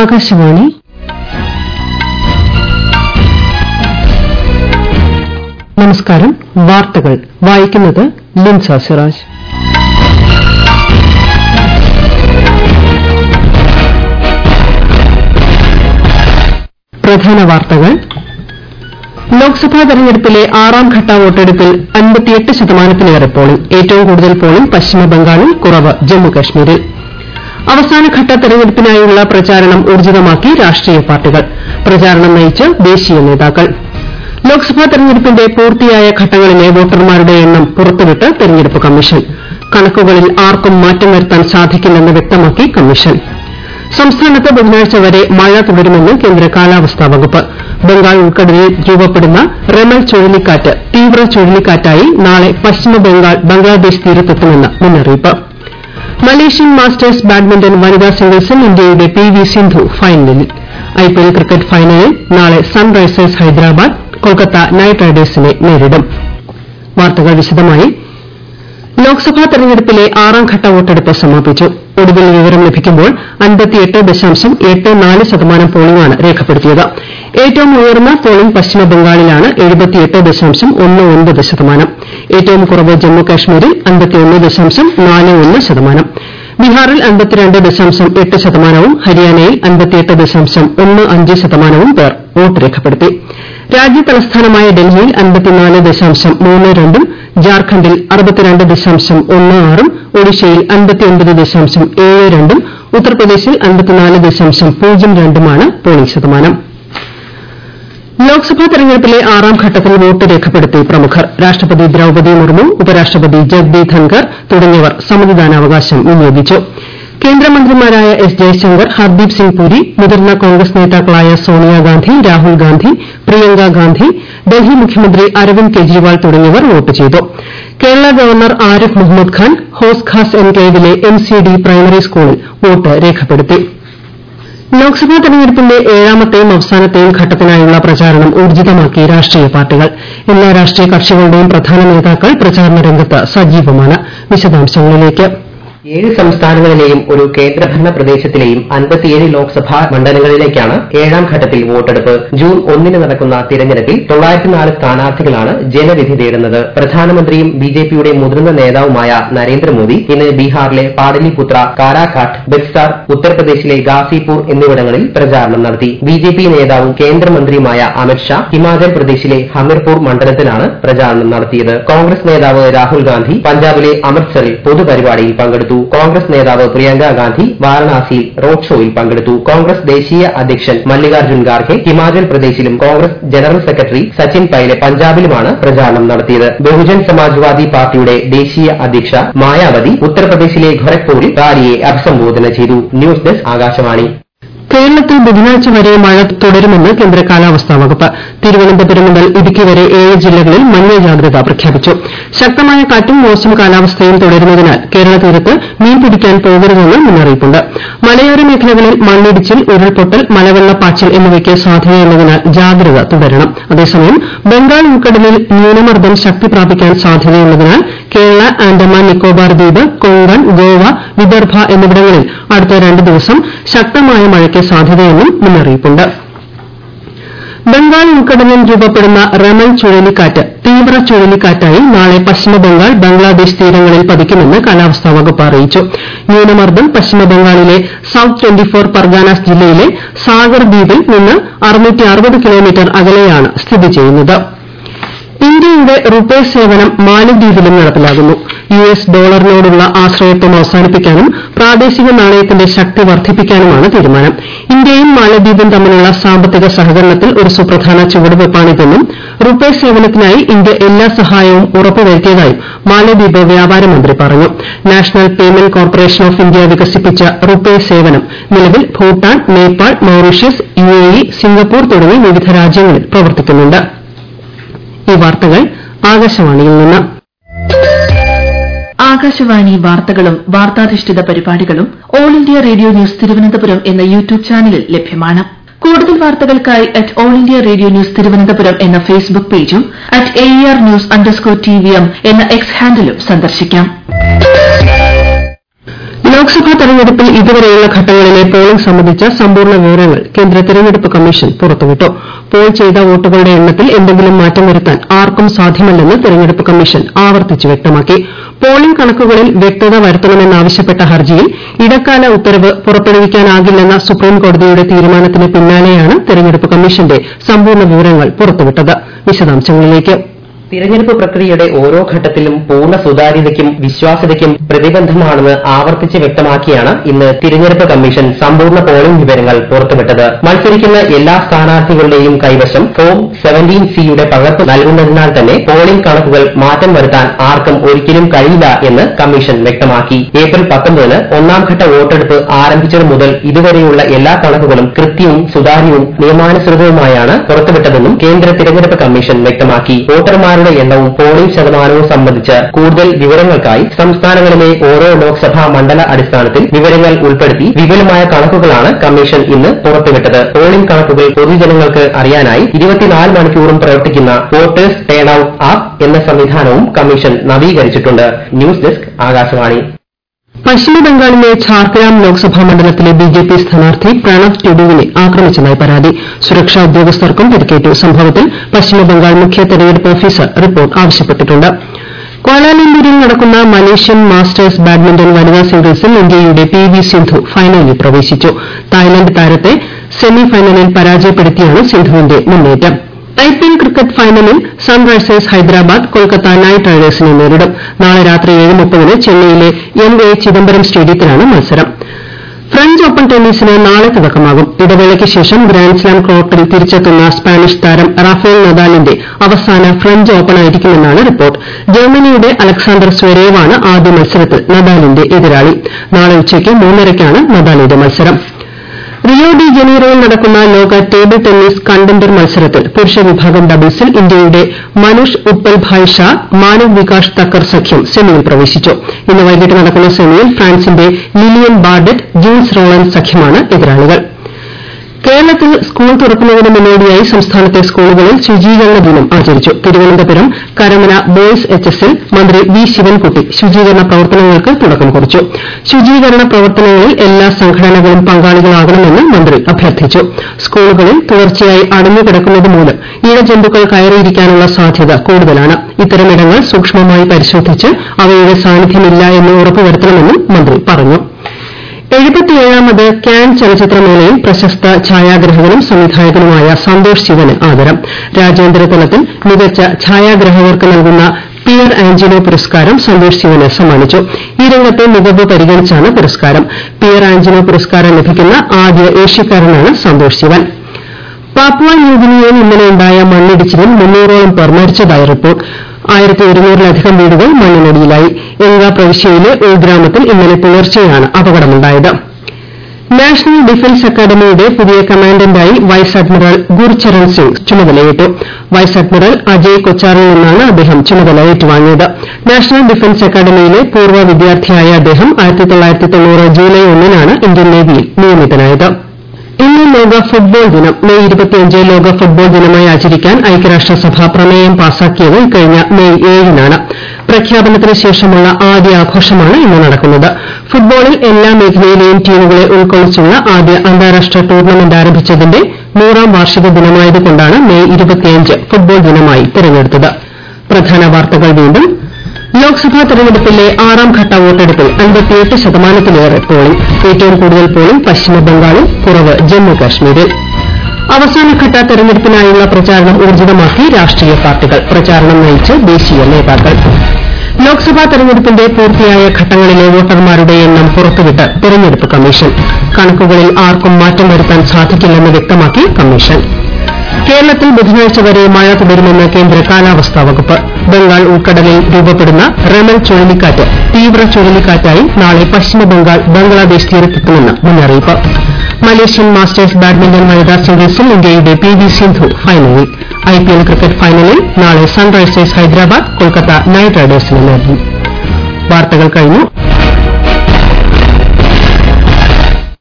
ആകാശവാണി നമസ്കാരം വാർത്തകൾ വായിക്കുന്നത് ലിൻസ സിറാജ് പ്രധാന വാർത്തകൾ ലോക്സഭാ തെരഞ്ഞെടുപ്പിലെ ആറാം ഘട്ട വോട്ടെടുപ്പിൽ അൻപത്തിയെട്ട് ശതമാനത്തിലേറെ പോളിംഗ് ഏറ്റവും കൂടുതൽ പോളിംഗ് പശ്ചിമബംഗാളിൽ കുറവ് ജമ്മുകശ്മീരിൽ അവസാനഘട്ട തെരഞ്ഞെടുപ്പിനായുള്ള പ്രചാരണം ഊർജ്ജിതമാക്കി രാഷ്ട്രീയ പാർട്ടികൾ പ്രചാരണം നയിച്ച് ദേശീയ നേതാക്കൾ ലോക്സഭാ തെരഞ്ഞെടുപ്പിന്റെ പൂർത്തിയായ ഘട്ടങ്ങളിലെ വോട്ടർമാരുടെ എണ്ണം പുറത്തുവിട്ട് തെരഞ്ഞെടുപ്പ് കമ്മീഷൻ കണക്കുകളിൽ ആർക്കും മാറ്റം വരുത്താൻ സാധിക്കില്ലെന്ന് വ്യക്തമാക്കി കമ്മീഷൻ സംസ്ഥാനത്ത് ബുധനാഴ്ച വരെ മഴ തുടരുമെന്ന് കേന്ദ്ര കാലാവസ്ഥാ വകുപ്പ് ബംഗാൾ ഉൾക്കടലിൽ രൂപപ്പെടുന്ന റെമൽ ചുഴലിക്കാറ്റ് തീവ്ര ചുഴലിക്കാറ്റായി നാളെ പശ്ചിമബംഗാൾ ബംഗ്ലാദേശ് തീരത്തെത്തുമെന്ന് മുന്നറിയിപ്പ് മലേഷ്യൻ മാസ്റ്റേഴ്സ് ബാഡ്മിന്റൺ വനിതാ സിംഗിൾസിൽ ഇന്ത്യയുടെ പി വി സിന്ധു ഫൈനലിൽ ഐപിഎൽ ക്രിക്കറ്റ് ഫൈനലിൽ നാളെ സൺറൈസേഴ്സ് ഹൈദരാബാദ് കൊൽക്കത്ത നൈറ്റ് റൈഡേഴ്സിനെ നേരിടും വാർത്തകൾ വിശദമായി ലോക്സഭാ തെരഞ്ഞെടുപ്പിലെ ആറാം ഘട്ട വോട്ടെടുപ്പ് സമാപിച്ചു ഒടുവിൽ വിവരം ലഭിക്കുമ്പോൾ ശതമാനം പോളിംഗാണ് രേഖപ്പെടുത്തിയത് ഏറ്റവും ഉയർന്ന പോളിംഗ് പശ്ചിമബംഗാളിലാണ് ശതമാനം ഏറ്റവും കുറവ് ജമ്മു കാശ്മീരിൽ ശതമാനം ബീഹാറിൽ ശതമാനവും ഹരിയാനയിൽ ശതമാനവും പേർ വോട്ട് രേഖപ്പെടുത്തി രാജ്യതലസ്ഥാനമായ ഡൽഹിയിൽ ഉം ജാർഖണ്ഡിൽ ഉം ഒഡീഷയിൽ ഉം ഉത്തർപ്രദേശിൽ ുമാണ് പോളിംഗ് ശതമാനം ലോക്സഭാ തെരഞ്ഞെടുപ്പിലെ ആറാം ഘട്ടത്തിൽ വോട്ട് രേഖപ്പെടുത്തി പ്രമുഖർ രാഷ്ട്രപതി ദ്രൌപതി മുർമു ഉപരാഷ്ട്രപതി ജഗ്ദീപ് ധൻകർ തുടങ്ങിയവർ സമ്മതിദാനാവകാശം വിനിയോഗിച്ചു കേന്ദ്രമന്ത്രിമാരായ എസ് ജയശങ്കർ ഹർദീപ് സിംഗ് പുരി മുതിർന്ന കോൺഗ്രസ് നേതാക്കളായ സോണിയാഗാന്ധി രാഹുൽ ഗാന്ധി പ്രിയങ്ക ഗാന്ധി ഡൽഹി മുഖ്യമന്ത്രി അരവിന്ദ് കെജ്രിവാൾ തുടങ്ങിയവർ വോട്ട് ചെയ്തു കേരള ഗവർണർ ആരിഫ് മുഹമ്മദ് ഖാൻ ഹോസ്ഖാസ് എൻക്ലേവിലെ എം സി ഡി പ്രൈമറി സ്കൂളിൽ വോട്ട് രേഖപ്പെടുത്തി ലോക്സഭാ തെരഞ്ഞെടുപ്പിന്റെ ഏഴാമത്തെയും അവസാനത്തെയും ഘട്ടത്തിനായുള്ള പ്രചാരണം ഊർജ്ജിതമാക്കി രാഷ്ട്രീയ പാർട്ടികൾ എല്ലാ രാഷ്ട്രീയ കക്ഷികളുടെയും പ്രധാന നേതാക്കൾ പ്രചാരണ രംഗത്ത് സജീവമാണ് വിശദാംശങ്ങളിലേക്ക് ഏഴ് സംസ്ഥാനങ്ങളിലെയും ഒരു കേന്ദ്രഭരണ പ്രദേശത്തിലെയും അൻപത്തിയേഴ് ലോക്സഭാ മണ്ഡലങ്ങളിലേക്കാണ് ഏഴാം ഘട്ടത്തിൽ വോട്ടെടുപ്പ് ജൂൺ ഒന്നിന് നടക്കുന്ന തിരഞ്ഞെടുപ്പിൽ തൊള്ളായിരത്തിനാല് സ്ഥാനാർത്ഥികളാണ് ജനവിധി തേടുന്നത് പ്രധാനമന്ത്രിയും ബിജെപിയുടെ മുതിർന്ന നേതാവുമായ നരേന്ദ്രമോദി ഇന്ന് ബീഹാറിലെ പാടലിപുത്ര കാരാഘാട്ട് ബെക്സാർ ഉത്തർപ്രദേശിലെ ഗാസിപൂർ എന്നിവിടങ്ങളിൽ പ്രചാരണം നടത്തി ബിജെപി നേതാവും കേന്ദ്രമന്ത്രിയുമായ അമിത്ഷാ ഹിമാചൽ പ്രദേശിലെ ഹമിർപൂർ മണ്ഡലത്തിലാണ് പ്രചാരണം നടത്തിയത് കോൺഗ്രസ് നേതാവ് രാഹുൽ ഗാന്ധി പഞ്ചാബിലെ അമൃത്സറിൽ പൊതുപരിപാടിയിൽ പങ്കെടുത്തു കോൺഗ്രസ് നേതാവ് പ്രിയങ്ക ഗാന്ധി വാരണാസിയിൽ റോഡ് ഷോയിൽ പങ്കെടുത്തു കോൺഗ്രസ് ദേശീയ അധ്യക്ഷൻ മല്ലികാർജ്ജുൻ ഖാർഗെ ഹിമാചൽ പ്രദേശിലും Congress general secretary Sachin Pilot പഞ്ചാബിലുമാണ് പ്രചാരണം നടത്തിയത് ബഹുജൻ സമാജ്വാദി പാർട്ടിയുടെ ദേശീയ അധ്യക്ഷ മായാവതി ഉത്തർപ്രദേശിലെ ഖൊരഗ്പൂരിൽ റാലിയെ അഭിസംബോധന ചെയ്തു ന്യൂസ് ഡെസ്ക് ആകാശവാണി കേരളത്തിൽ ബുധനാഴ്ച വരെ മഴ തുടരുമെന്ന് കേന്ദ്ര കാലാവസ്ഥാ വകുപ്പ് തിരുവനന്തപുരം മുതൽ ഇടുക്കി വരെ ഏഴ് ജില്ലകളിൽ മഞ്ഞ ജാഗ്രത പ്രഖ്യാപിച്ചു ശക്തമായ കാറ്റും മോശം കാലാവസ്ഥയും തുടരുന്നതിനാൽ കേരള തീരത്ത് മീൻ പിടിക്കാൻ പോകരുതെന്ന് മുന്നറിയിപ്പുണ്ട് മലയോര മേഖലകളിൽ മണ്ണിടിച്ചിൽ ഉരുൾപൊട്ടൽ മലവെള്ളപ്പാച്ചിൽ എന്നിവയ്ക്ക് സാധ്യതയുള്ളതിനാൽ ജാഗ്രത തുടരണം അതേസമയം ബംഗാൾ ഉൾക്കടലിൽ ന്യൂനമർദ്ദം ശക്തി പ്രാപിക്കാൻ സാധ്യതയുള്ളതിനാൽ കേരള ആൻഡമാൻ നിക്കോബാർ ദ്വീപ് കൊങ്കൺ ഗോവ വിദർഭ എന്നിവിടങ്ങളിൽ അടുത്ത രണ്ട് ദിവസം ശക്തമായ മഴയ്ക്ക് സാധ്യതയെന്നും മുന്നറിയിപ്പുണ്ട് ബംഗാൾ ഉൾക്കടലിൽ രൂപപ്പെടുന്ന റെമൽ ചുഴലിക്കാറ്റ് തീവ്ര ചുഴലിക്കാറ്റായി നാളെ പശ്ചിമബംഗാൾ ബംഗ്ലാദേശ് തീരങ്ങളിൽ പതിക്കുമെന്ന് കാലാവസ്ഥാ വകുപ്പ് അറിയിച്ചു ന്യൂനമർദ്ദം പശ്ചിമബംഗാളിലെ സൌത്ത് ട്വന്റി ഫോർ പർഗാനാസ് ജില്ലയിലെ സാഗർ ദ്വീപിൽ നിന്ന് കിലോമീറ്റർ അകലെയാണ് സ്ഥിതി ചെയ്യുന്നത് ഇന്ത്യയുടെ റുപേ സേവനം മാലദ്വീപിലും നടപ്പിലാകുന്നു യു എസ് ഡോളറിനോടുള്ള ആശ്രയത്വം അവസാനിപ്പിക്കാനും പ്രാദേശിക നാണയത്തിന്റെ ശക്തി വർദ്ധിപ്പിക്കാനുമാണ് തീരുമാനം ഇന്ത്യയും മാലദ്വീപും തമ്മിലുള്ള സാമ്പത്തിക സഹകരണത്തിൽ ഒരു സുപ്രധാന ചുവടുവയ്പ്പാണിതെന്നും റുപേ സേവനത്തിനായി ഇന്ത്യ എല്ലാ സഹായവും ഉറപ്പുവരുത്തിയതായും മാലദ്വീപ് വ്യാപാര മന്ത്രി പറഞ്ഞു national payment corporation of India വികസിപ്പിച്ച റുപേ സേവനം നിലവിൽ Bhutan Nepal Mauritius U A E Singapore തുടങ്ങി വിവിധ രാജ്യങ്ങളിൽ പ്രവർത്തിക്കുന്നുണ്ട് ഈ വാർത്തകൾ ആകാശവാണിയിൽ നിന്ന് ആകാശവാണി വാർത്തകളും വാർത്താധിഷ്ഠിത പരിപാടികളും All India Radio news Thiruvananthapuram എന്ന യൂട്യൂബ് ചാനലിൽ ലഭ്യമാണ് കൂടുതൽ വാർത്തകൾക്കായി at All India Radio news Thiruvananthapuram എന്ന ഫേസ്ബുക്ക് പേജും at A R news underscore T V M എന്ന എക്സ് ഹാൻഡിലും സന്ദർശിക്കാം ലോക്സഭാ തെരഞ്ഞെടുപ്പിൽ ഇതുവരെയുള്ള ഘട്ടങ്ങളിലെ പോളിംഗ് സംബന്ധിച്ച സമ്പൂർണ്ണ വിവരങ്ങൾ കേന്ദ്ര തെരഞ്ഞെടുപ്പ് കമ്മീഷൻ പുറത്തുവിട്ടു പോൾ ചെയ്ത വോട്ടുകളുടെ എണ്ണത്തിൽ എന്തെങ്കിലും മാറ്റം വരുത്താൻ ആർക്കും സാധ്യമല്ലെന്ന് തെരഞ്ഞെടുപ്പ് കമ്മീഷൻ ആവർത്തിച്ച് വ്യക്തമാക്കി പോളിംഗ് കണക്കുകളിൽ വ്യക്തത വരുത്തണമെന്നാവശ്യപ്പെട്ട ഹർജിയിൽ ഇടക്കാല ഉത്തരവ് പുറപ്പെടുവിക്കാനാകില്ലെന്ന സുപ്രീംകോടതിയുടെ തീരുമാനത്തിന് പിന്നാലെയാണ് തെരഞ്ഞെടുപ്പ് കമ്മീഷന്റെ സമ്പൂർണ്ണ വിവരങ്ങൾ പുറത്തുവിട്ടത് വിശദാംശങ്ങളിലേക്ക് തിരഞ്ഞെടുപ്പ് പ്രക്രിയയുടെ ഓരോ ഘട്ടത്തിലും പൂർണ്ണ സുതാര്യതയ്ക്കും വിശ്വാസ്യതയ്ക്കും പ്രതിബന്ധമാണെന്ന് ആവർത്തിച്ച് വ്യക്തമാക്കിയാണ് ഇന്ന് തിരഞ്ഞെടുപ്പ് കമ്മീഷൻ സമ്പൂർണ്ണ പോളിംഗ് വിവരങ്ങൾ പുറത്തുവിട്ടത് മത്സരിക്കുന്ന എല്ലാ സ്ഥാനാർത്ഥികളുടെയും കൈവശം ഫോം സെവന്റീൻ സിയുടെ പകർപ്പ് നൽകുന്നതിനാൽ തന്നെ പോളിംഗ് കണക്കുകൾ മാറ്റം വരുത്താൻ ആർക്കും ഒരിക്കലും കഴിയില്ല എന്ന് കമ്മീഷൻ വ്യക്തമാക്കി ഏപ്രിൽ പത്തൊമ്പതിന് ഒന്നാം ഘട്ട വോട്ടെടുപ്പ് ആരംഭിച്ചത് മുതൽ ഇതുവരെയുള്ള എല്ലാ കണക്കുകളും കൃത്യവും സുതാര്യവും നിയമാനുസൃതവുമായാണ് പുറത്തുവിട്ടതെന്നും കേന്ദ്ര തിരഞ്ഞെടുപ്പ് കമ്മീഷൻ വ്യക്തമാക്കി വോട്ടർമാരുടെ എണ്ണവും പോളിംഗ് ശതമാനവും സംബന്ധിച്ച് കൂടുതൽ വിവരങ്ങൾക്കായി സംസ്ഥാനങ്ങളിലെ ഓരോ ലോക്സഭാ മണ്ഡല അടിസ്ഥാനത്തിൽ വിവരങ്ങൾ ഉൾപ്പെടുത്തി വിപുലമായ കണക്കുകളാണ് കമ്മീഷൻ ഇന്ന് പുറത്തുവിട്ടത് പോളിംഗ് കണക്കുകൾ പൊതുജനങ്ങൾക്ക് അറിയാനായി ഇരുപത്തിനാല് മണിക്കൂറും പ്രവർത്തിക്കുന്ന വോട്ടേഴ്സ് ടേൺ ഔട്ട് ആപ്പ് എന്ന സംവിധാനവും കമ്മീഷൻ നവീകരിച്ചിട്ടുണ്ട് ന്യൂസ് ഡെസ്ക് ആകാശവാണി പശ്ചിമബംഗാളിലെ ഝാർഗ്രാം ലോക്സഭാ മണ്ഡലത്തിലെ ബിജെപി സ്ഥാനാർത്ഥി പ്രണബ് ടുഡുവിനെ ആക്രമിച്ചതായി പരാതി സുരക്ഷാ ഉദ്യോഗസ്ഥർക്കും പരിക്കേറ്റു സംഭവത്തിൽ പശ്ചിമബംഗാൾ മുഖ്യ തെരഞ്ഞെടുപ്പ് ഓഫീസർ റിപ്പോർട്ട് ആവശ്യപ്പെട്ടിട്ടുണ്ട് ക്വാലാലംപൂരിൽ നടക്കുന്ന മലേഷ്യൻ മാസ്റ്റേഴ്സ് ബാഡ്മിന്റൺ വനിതാ സിംഗിൾസിൽ ഇന്ത്യയുടെ പി വി സിന്ധു ഫൈനലിൽ പ്രവേശിച്ചു തായ്ലന്റ് താരത്തെ സെമി ഫൈനലിൽ പരാജയപ്പെടുത്തിയാണ് സിന്ധുവിന്റെ മുന്നേറ്റം ഐപിഎൽ ക്രിക്കറ്റ് ഫൈനലിൽ സൺറൈസേഴ്സ് ഹൈദരാബാദ് കൊൽക്കത്ത നൈറ്റ് റൈഡേഴ്സിനെ നേരിടും നാളെ രാത്രി ഏഴ് മുപ്പതിന് ചെന്നൈയിലെ എം എ ചിദംബരം സ്റ്റേഡിയത്തിലാണ് മത്സരം ഫ്രഞ്ച് ഓപ്പൺ ടെന്നീസിന് നാളെ തുടക്കമാകും ഇടവേളയ്ക്ക് ശേഷം ഗ്രാൻഡ്സ്ലാം കോർട്ടിൽ തിരിച്ചെത്തുന്ന സ്പാനിഷ് താരം റാഫേൽ നദാലിന്റെ അവസാന ഫ്രഞ്ച് ഓപ്പണായിരിക്കുമെന്നാണ് റിപ്പോർട്ട് ജർമ്മനിയുടെ അലക്സാണ്ടർ സ്വരേവാണ് ആദ്യ മത്സരത്തിൽ നദാലിന്റെ എതിരാളി നാളെ ഉച്ചയ്ക്ക് മൂന്നരയ്ക്കാണ് നദാലിന്റെ മത്സരം റിയോ ഡി ജനീറോയിൽ നടക്കുന്ന ലോക ടേബിൾ ടെന്നീസ് കണ്ടൻഡർ മത്സരത്തിൽ പുരുഷ വിഭാഗം ഡബിൾസിൽ ഇന്ത്യയുടെ മനുഷ് ഉപ്പൽ ഭായ് ഷാ മാനവ് വികാസ് തക്കർ സഖ്യം സെമിയിൽ പ്രവേശിച്ചു ഇന്ന് വൈകിട്ട് നടക്കുന്ന സെമിയിൽ ഫ്രാൻസിന്റെ ലിലിയൻ ബാർഡറ്റ് ജൂൾസ് റോളൻ സഖ്യമാണ് എതിരാളികൾ കേരളത്തിൽ സ്കൂൾ തുറക്കുന്നതിന് മുന്നോടിയായി സംസ്ഥാനത്തെ സ്കൂളുകളിൽ ശുചീകരണ ദിനം ആചരിച്ചു തിരുവനന്തപുരം കരമന ബോയ്സ് എച്ച് എസിൽ മന്ത്രി വി ശിവൻകുട്ടി ശുചീകരണ പ്രവർത്തനങ്ങൾക്ക് തുടക്കം കുറിച്ചു ശുചീകരണ പ്രവർത്തനങ്ങളിൽ എല്ലാ സംഘടനകളും പങ്കാളികളാകണമെന്ന് മന്ത്രി അഭ്യർത്ഥിച്ചു സ്കൂളുകളിൽ തുടർച്ചയായി അടഞ്ഞുകിടക്കുന്നത് മൂലം ഇഴജന്തുക്കൾ കയറിയിരിക്കാനുള്ള സാധ്യത കൂടുതലാണ് ഇത്തരമിടങ്ങൾ സൂക്ഷ്മമായി പരിശോധിച്ച് അവയുടെ സാന്നിധ്യമില്ല എന്ന് ഉറപ്പുവരുത്തണമെന്നും മന്ത്രി പറഞ്ഞു എഴുപത്തിയേഴാമത് ക്യാൻ ചലച്ചിത്രമേളയിൽ പ്രശസ്ത ഛായാഗ്രഹകനും സംവിധായകനുമായ സന്തോഷ് ശിവന് ആദരം രാജ്യാന്തരതലത്തിൽ മികച്ച ഛായാഗ്രഹകർക്ക് നൽകുന്ന പിയർ ആഞ്ചലോ പുരസ്കാരം സന്തോഷ് ശിവന് സമ്മാനിച്ചു ഈ രംഗത്തെ മികവ് പരിഗണിച്ചാണ് പുരസ്കാരം പിയർ ആഞ്ചലോ പുരസ്കാരം ലഭിക്കുന്ന ആദ്യ ഏഷ്യക്കാരനാണ് സന്തോഷ് ശിവൻ പാപ്പുവ ന്യൂഗിനിയയിൽ ഇന്നലെയുണ്ടായ മണ്ണിടിച്ചിലിൽ മുന്നൂറോളം പേർ മരിച്ചതായി റിപ്പോർട്ട് ആയിരത്തി ഒരുന്നൂറിലധികം വീടുകൾ മണ്ണിനടിയിലായി എങ്ക പ്രവിശ്യയിലെ ഉൾഗ്രാമത്തിൽ ഇന്നലെ പുലർച്ചെയാണ് അപകടമുണ്ടായത് നാഷണൽ ഡിഫൻസ് അക്കാദമിയുടെ പുതിയ കമാൻഡന്റായി വൈസ് അഡ്മിറൽ ഗുർചരൺ സിംഗ് ചുമതലയേറ്റു വൈസ് അഡ്മിറൽ അജയ് കൊച്ചാറിൽ നിന്നാണ് അദ്ദേഹം ചുമതല ഏറ്റുവാങ്ങിയത് നാഷണൽ ഡിഫൻസ് അക്കാദമിയിലെ പൂർവ്വ വിദ്യാർത്ഥിയായ അദ്ദേഹം ജൂലൈ ഒന്നിനാണ് ഇന്ത്യൻ നേവിയിൽ നിയമിതനായത് ഇന്ന് ലോക ഫുട്ബോൾ ദിനം മെയ് ഇരുപത്തിയഞ്ച് ലോക ഫുട്ബോൾ ദിനമായി ആചരിക്കാൻ ഐക്യരാഷ്ട്രസഭ പ്രമേയം പാസാക്കിയത് ഇക്കഴിഞ്ഞ മെയ് ഏഴിനാണ് പ്രഖ്യാപനത്തിന് ശേഷമുള്ള ആദ്യ ആഘോഷമാണ് ഇന്ന് നടക്കുന്നത് ഫുട്ബോളിൽ എല്ലാ മേഖലയിലെയും ടീമുകളെ ഉൾക്കൊള്ളിച്ചുള്ള ആദ്യ അന്താരാഷ്ട്ര ടൂർണമെന്റ് ആരംഭിച്ചതിന്റെ നൂറാം വാർഷിക ദിനമായതുകൊണ്ടാണ് മെയ് ഇരുപത്തിയഞ്ച് ഫുട്ബോൾ ദിനമായി തെരഞ്ഞെടുത്തത് പ്രധാന വാർത്തകൾ വീണ്ടും ലോക്സഭാ തെരഞ്ഞെടുപ്പിലെ ആറാം ഘട്ട വോട്ടെടുപ്പിൽ അൻപത്തിയെട്ട് ശതമാനത്തിലേറെ പോളിംഗ് ഏറ്റവും കൂടുതൽ പോളിംഗ് പശ്ചിമബംഗാളിൽ കുറവ് ജമ്മു കാശ്മീരിൽ അവസാനഘട്ട തെരഞ്ഞെടുപ്പിനായുള്ള പ്രചാരണം ഊർജിതമാക്കി രാഷ്ട്രീയ പാർട്ടികൾ പ്രചാരണം നയിച്ച് ദേശീയ നേതാക്കൾ ലോക്സഭാ തെരഞ്ഞെടുപ്പിന്റെ പൂർത്തിയായ ഘട്ടങ്ങളിലെ വോട്ടർമാരുടെ എണ്ണം പുറത്തുവിട്ട് തെരഞ്ഞെടുപ്പ് കമ്മീഷൻ കണക്കുകളിൽ ആർക്കും മാറ്റം വരുത്താൻ സാധിക്കില്ലെന്ന് വ്യക്തമാക്കി കമ്മീഷൻ കേരളത്തിൽ ബുധനാഴ്ച വരെ മഴ തുടരുമെന്ന് കേന്ദ്ര കാലാവസ്ഥാ വകുപ്പ് ബംഗാൾ ഉൾക്കടലിൽ രൂപപ്പെടുന്ന റെമൽ ചുഴലിക്കാറ്റ് തീവ്ര ചുഴലിക്കാറ്റായി നാളെ പശ്ചിമബംഗാൾ ബംഗ്ലാദേശ് തീരത്തെത്തുമെന്ന് മുന്നറിയിപ്പ് മലേഷ്യൻ മാസ്റ്റേഴ്സ് ബാഡ്മിന്റൺ വനിതാ സിംഗിൾസിൽ ഇന്ത്യയുടെ പി വി സിന്ധു ഫൈനലിൽ ഐപിഎൽ ക്രിക്കറ്റ് ഫൈനലിൽ നാളെ സൺറൈസേഴ്സ് ഹൈദരാബാദ് കൊൽക്കത്ത നൈറ്റ് റൈഡേഴ്സിനെ നേരിടും വാർത്തകൾ കഴിഞ്ഞു